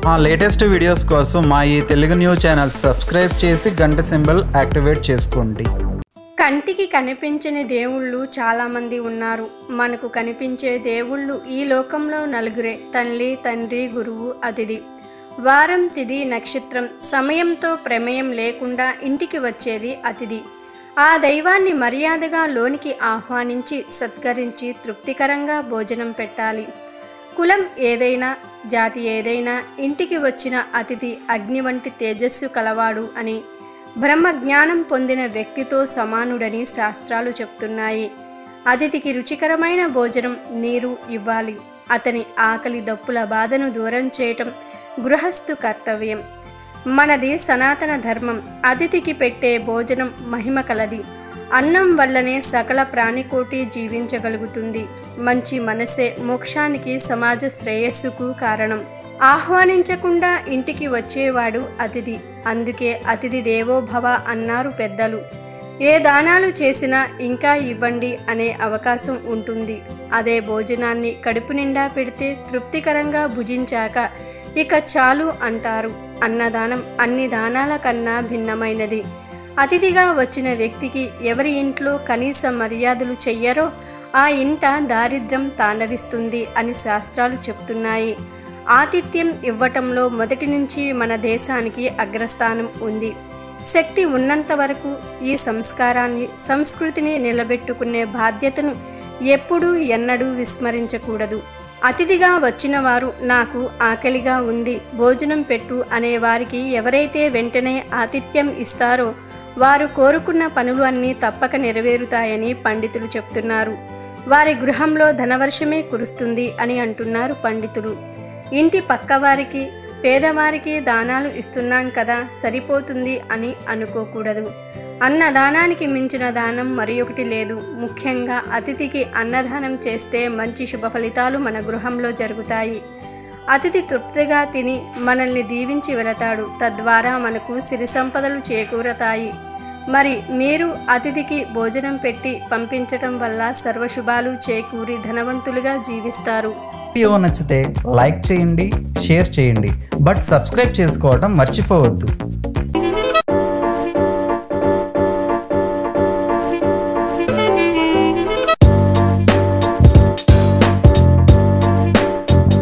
మా latest videos కోసం మా ఈ తెలుగు న్యూస్ ఛానల్ సబ్స్క్రైబ్ చేసి గంట సింబల్ యాక్టివేట్ చేసుకోండి కంటికి కనిపించని దేవుళ్ళు చాలామంది ఉన్నారు మనకు కనిపించే దేవుళ్ళు ఈ లోకంలో నలుగురే తల్లి తండ్రి గురువు అతిథి వారం తిథి నక్షత్రం సమయంతో ప్రమేయం లేకుండా ఇంటికి వచ్చేది అతిథి ఆ దైవాన్ని మర్యాదగా లోనికి ఆహ్వానించి సత్కరించి తృప్తికరంగా భోజనం పెట్టాలి కులం ఏదైనా జాతి ఏదైనా ఇంటికి వచ్చిన అతిథి అగ్ని వంటి తేజస్సు కలవాడు అని బ్రహ్మ జ్ఞానం పొందిన వ్యక్తితో సమానుడని శాస్త్రాలు చెప్తున్నాయి అతిథికి రుచికరమైన భోజనం నీరు ఇవ్వాలి అతని ఆకలి దప్పుల బాధను దూరం చేయటం గృహస్థు కర్తవ్యం మనది సనాతన ధర్మం అతిథికి పెట్టే భోజనం మహిమ కలది అన్నం వల్లనే సకల ప్రాణికోటి జీవించగలుగుతుంది మంచి మనసే మోక్షానికి సమాజ శ్రేయస్సుకు కారణం ఆహ్వానించకుండా ఇంటికి వచ్చేవాడు అతిథి అందుకే అతిథి దేవో భవ అన్నారు పెద్దలు ఏ దానాలు చేసినా ఇంకా ఇవ్వండి అనే అవకాశం ఉంటుంది అదే భోజనాన్ని కడుపు నిండా పెడితే తృప్తికరంగా భుజించాక ఇక చాలు అంటారు అన్నదానం అన్ని దానాల కన్నా భిన్నమైనది అతిథిగా వచ్చిన వ్యక్తికి ఎవరి ఇంట్లో కనీస మర్యాదలు చెయ్యరో ఆ ఇంట దారిద్ర్యం తాండవిస్తుంది అని శాస్త్రాలు చెప్తున్నాయి ఆతిథ్యం ఇవ్వటంలో మొదటి నుంచి మన దేశానికి అగ్రస్థానం ఉంది శక్తి ఉన్నంత వరకు ఈ సంస్కారాన్ని సంస్కృతిని నిలబెట్టుకునే బాధ్యతను ఎప్పుడూ ఎన్నడూ విస్మరించకూడదు అతిథిగా వచ్చిన వారు నాకు ఆకలిగా ఉంది భోజనం పెట్టు అనే వారికి ఎవరైతే వెంటనే ఆతిథ్యం ఇస్తారో వారు కోరుకున్న పనులు అన్నీ తప్పక నెరవేరుతాయని పండితులు చెప్తున్నారు వారి గృహంలో ధనవర్షమే కురుస్తుంది అని అంటున్నారు పండితులు ఇంటి పక్కవారికి పేదవారికి దానాలు ఇస్తున్నాం కదా సరిపోతుంది అని అనుకోకూడదు అన్నదానానికి మించిన దానం మరి ఒకటి లేదు ముఖ్యంగా అతిథికి అన్నదానం చేస్తే మంచి శుభ ఫలితాలు మన గృహంలో జరుగుతాయి అతిథి తృప్తిగా తిని మనల్ని దీవించి వెళతాడు తద్వారా మనకు సిరి సంపదలు చేకూరతాయి మరి మీరు అతిథికి భోజనం పెట్టి పంపించటం వల్ల సర్వశుభాలు చేకూరి ధనవంతులుగా జీవిస్తారు వీడియో నచ్చితే లైక్ చేయండి షేర్ చేయండి బట్ సబ్స్క్రైబ్ చేసుకోవడం మర్చిపోవద్దు